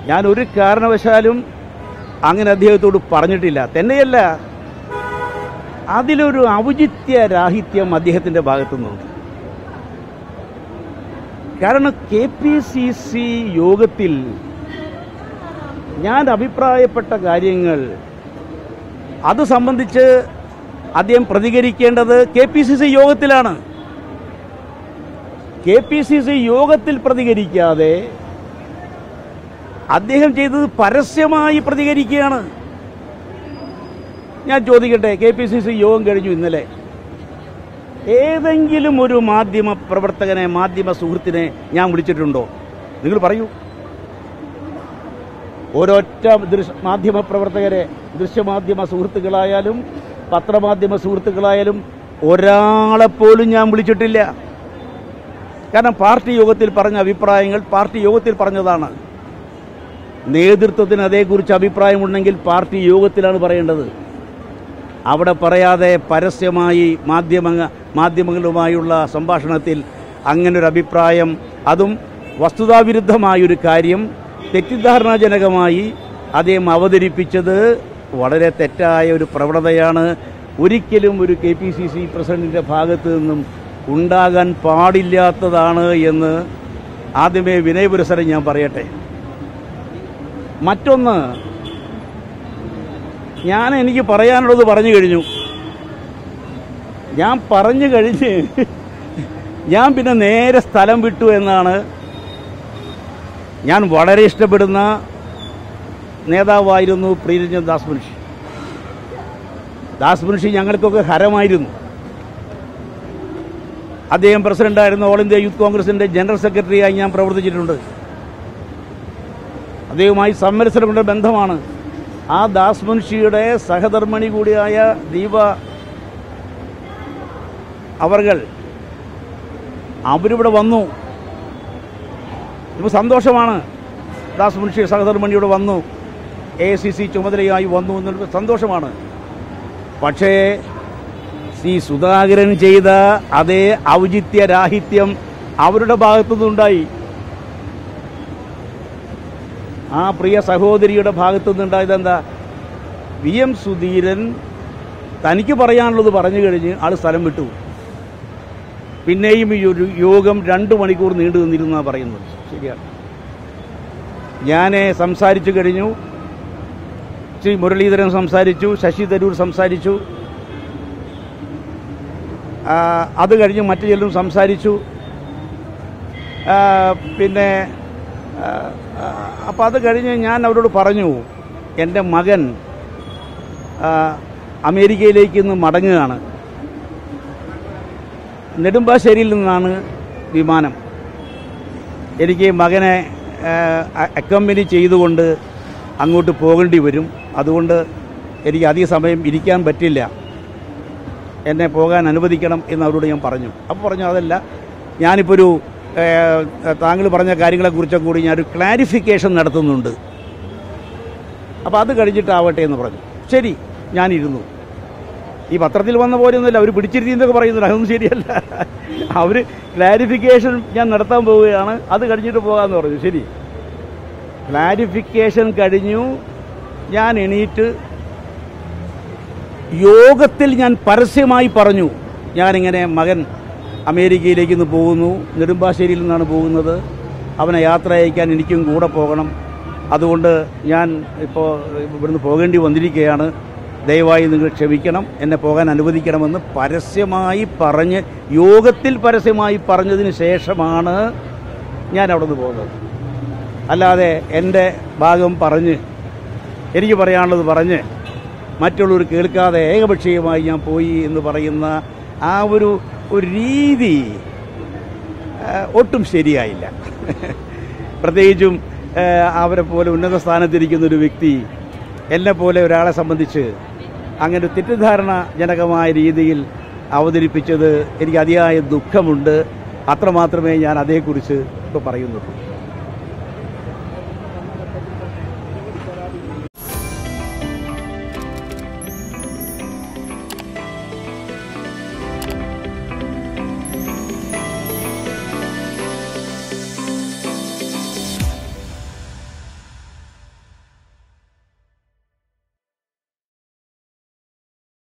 ഞാൻ ഒരു കാരണവശാലും അങ്ങനെ അദ്ദേഹത്തോട് പറഞ്ഞിട്ടില്ല തന്നെയല്ല അതിലൊരു ഔചിത്യ രാഹിത്യം അദ്ദേഹത്തിൻ്റെ ഭാഗത്തു നിന്നുണ്ട് കാരണം കെ പി സി സി യോഗത്തിൽ ഞാൻ അഭിപ്രായപ്പെട്ട കാര്യങ്ങൾ അത് സംബന്ധിച്ച് അദ്ദേഹം പ്രതികരിക്കേണ്ടത് കെ പി സി സി യോഗത്തിലാണ് കെ പി സി സി യോഗത്തിൽ പ്രതികരിക്കാതെ അദ്ദേഹം ചെയ്തത് പരസ്യമായി പ്രതികരിക്കുകയാണ് ഞാൻ ചോദിക്കട്ടെ കെ പി സി സി യോഗം കഴിഞ്ഞു ഇന്നലെ ഏതെങ്കിലും ഒരു മാധ്യമ പ്രവർത്തകനെ മാധ്യമ സുഹൃത്തിനെ ഞാൻ വിളിച്ചിട്ടുണ്ടോ നിങ്ങൾ പറയൂ ഒരൊറ്റ ദൃശ്യ മാധ്യമ പ്രവർത്തകരെ ദൃശ്യമാധ്യമ സുഹൃത്തുക്കളായാലും പത്രമാധ്യമ സുഹൃത്തുക്കളായാലും ഒരാളെപ്പോലും ഞാൻ വിളിച്ചിട്ടില്ല കാരണം പാർട്ടി യോഗത്തിൽ പറഞ്ഞ അഭിപ്രായങ്ങൾ പാർട്ടി യോഗത്തിൽ പറഞ്ഞതാണ് നേതൃത്വത്തിന് അതേക്കുറിച്ച് അഭിപ്രായമുണ്ടെങ്കിൽ പാർട്ടി യോഗത്തിലാണ് പറയേണ്ടത് അവിടെ പറയാതെ പരസ്യമായി മാധ്യമ മാധ്യമങ്ങളുമായുള്ള സംഭാഷണത്തിൽ അങ്ങനൊരു അഭിപ്രായം അതും വസ്തുതാവിരുദ്ധമായൊരു കാര്യം തെറ്റിദ്ധാരണാജനകമായി അദ്ദേഹം അവതരിപ്പിച്ചത് വളരെ തെറ്റായ ഒരു പ്രവണതയാണ് ഒരിക്കലും ഒരു കെ പി സി സി പ്രസിഡന്റിൻ്റെ ഭാഗത്തു നിന്നും ഉണ്ടാകാൻ പാടില്ലാത്തതാണ് എന്ന് ആദ്യമേ വിനയപുരസരം ഞാൻ പറയട്ടെ മറ്റൊന്ന് ഞാൻ എനിക്ക് പറയാനുള്ളത് പറഞ്ഞു കഴിഞ്ഞു ഞാൻ പറഞ്ഞു കഴിഞ്ഞ് ഞാൻ പിന്നെ നേരെ സ്ഥലം വിട്ടു എന്നാണ് ഞാൻ വളരെ ഇഷ്ടപ്പെടുന്ന നേതാവായിരുന്നു പ്രീരഞ്ജൻ ദാസ് മുൻഷി ദാസ് മുൻഷി ഞങ്ങൾക്കൊക്കെ ഹരമായിരുന്നു അദ്ദേഹം പ്രസിഡന്റായിരുന്ന ഓൾ ഇന്ത്യ യൂത്ത് കോൺഗ്രസിന്റെ ജനറൽ സെക്രട്ടറിയായി ഞാൻ പ്രവർത്തിച്ചിട്ടുണ്ട് അദ്ദേഹവുമായി സമ്മത്സരമുള്ള ബന്ധമാണ് ആ ദാസ് മുൻഷിയുടെ സഹധർമ്മിണി കൂടിയായ ദീപ അവർകൾ അവരിവിടെ വന്നു ഇപ്പോൾ സന്തോഷമാണ് ദാസ് മുൻഷി സഹധർമ്മിണിയുടെ വന്നു എ സി സി ചുമതലയായി വന്നു എന്നുള്ള സന്തോഷമാണ് പക്ഷേ സി സുധാകരൻ ചെയ്ത അതേ ഔചിത്യ രാഹിത്യം അവരുടെ ഭാഗത്തുനിന്നുണ്ടായി ആ പ്രിയ സഹോദരിയുടെ ഭാഗത്തു നിന്നുണ്ടായത് എന്താ വി എം സുധീരൻ തനിക്ക് പറയാനുള്ളത് പറഞ്ഞു കഴിഞ്ഞ് ആൾ സ്ഥലം വിട്ടു പിന്നെയും ഈ ഒരു യോഗം രണ്ട് മണിക്കൂർ നീണ്ടു നിന്നിരുന്നാണ് പറയുന്നത് ശരിയാണ് ഞാൻ സംസാരിച്ചു കഴിഞ്ഞു ശ്രീ മുരളീധരൻ സംസാരിച്ചു ശശി തരൂർ സംസാരിച്ചു ആ, അത് കഴിഞ്ഞ് മറ്റു ചിലരും സംസാരിച്ചു ആ, പിന്നെ അപ്പോൾ അത് കഴിഞ്ഞ് ഞാൻ അവരോട് പറഞ്ഞു എൻ്റെ മകൻ ആ, അമേരിക്കയിലേക്ക് ഇന്ന് മടങ്ങുകയാണ് നെടുമ്പാശ്ശേരിയിൽ നിന്നാണ് വിമാനം എനിക്ക് മകനെ അക്കമ്പനി ചെയ്തുകൊണ്ട് അങ്ങോട്ട് പോകേണ്ടി വരും അതുകൊണ്ട് എനിക്ക് അധിക സമയം ഇരിക്കാൻ പറ്റില്ല എന്നെ പോകാൻ അനുവദിക്കണം എന്ന് അവരോട് ഞാൻ പറഞ്ഞു അപ്പോൾ പറഞ്ഞു അതല്ല ഞാനിപ്പോൾ ഒരു ഏഹ്, താങ്കൾ പറഞ്ഞ കാര്യങ്ങളെക്കുറിച്ചൊക്കെ കൂടി ഞാനൊരു ക്ലാരിഫിക്കേഷൻ നടത്തുന്നുണ്ട് അപ്പോൾ അത് കഴിഞ്ഞിട്ടാവട്ടെ എന്ന് പറഞ്ഞു ശരി ഞാനിരുന്നു ഈ പത്രത്തിൽ വന്ന പോലെയൊന്നുമില്ല അവർ പിടിച്ചിരുത്തിയെന്നൊക്കെ പറയുന്നില്ല അതൊന്നും ശരിയല്ല അവർ ക്ലാരിഫിക്കേഷൻ ഞാൻ നടത്താൻ പോവുകയാണ് അത് കഴിഞ്ഞിട്ട് പോകാമെന്ന് പറഞ്ഞു ശരി ക്ലാരിഫിക്കേഷൻ കഴിഞ്ഞു ഞാൻ എണീറ്റ് യോഗത്തിൽ ഞാൻ പരസ്യമായി പറഞ്ഞു ഞാനിങ്ങനെ മകൻ അമേരിക്കയിലേക്ക് ഇന്ന് പോകുന്നു നെടുമ്പാശ്ശേരിയിൽ നിന്നാണ് പോകുന്നത് അവനെ യാത്ര അയക്കാൻ എനിക്കും കൂടെ പോകണം അതുകൊണ്ട് ഞാൻ ഇപ്പോൾ ഇവിടുന്ന് പോകേണ്ടി വന്നിരിക്കുകയാണ് ദയവായി നിങ്ങൾ ക്ഷമിക്കണം എന്നെ പോകാൻ അനുവദിക്കണമെന്ന് പരസ്യമായി പറഞ്ഞ് യോഗത്തിൽ പരസ്യമായി പറഞ്ഞതിന് ശേഷമാണ് ഞാൻ അവിടെ നിന്ന് പോകുന്നത് അല്ലാതെ എൻ്റെ ഭാഗം പറഞ്ഞ് എനിക്ക് പറയാനുള്ളത് പറഞ്ഞ് മറ്റുള്ളവർ കേൾക്കാതെ ഏകപക്ഷീയമായി ഞാൻ പോയി എന്ന് പറയുന്ന ആ ഒരു ഒരു രീതി ആ, ഒട്ടും ശരിയായില്ല പ്രത്യേകിച്ചും ആ, അവരെ പോലെ ഉന്നത സ്ഥാനത്തിരിക്കുന്ന ഒരു വ്യക്തി എന്നെ പോലെ ഒരാളെ സംബന്ധിച്ച് അങ്ങനെ തെറ്റിദ്ധാരണ ജനകമായ രീതിയിൽ അവതരിപ്പിച്ചത് എനിക്ക് അതിയായ ദുഃഖമുണ്ട് അത്രമാത്രമേ ഞാൻ അതേക്കുറിച്ച് ഇപ്പോൾ പറയുന്നുള്ളൂ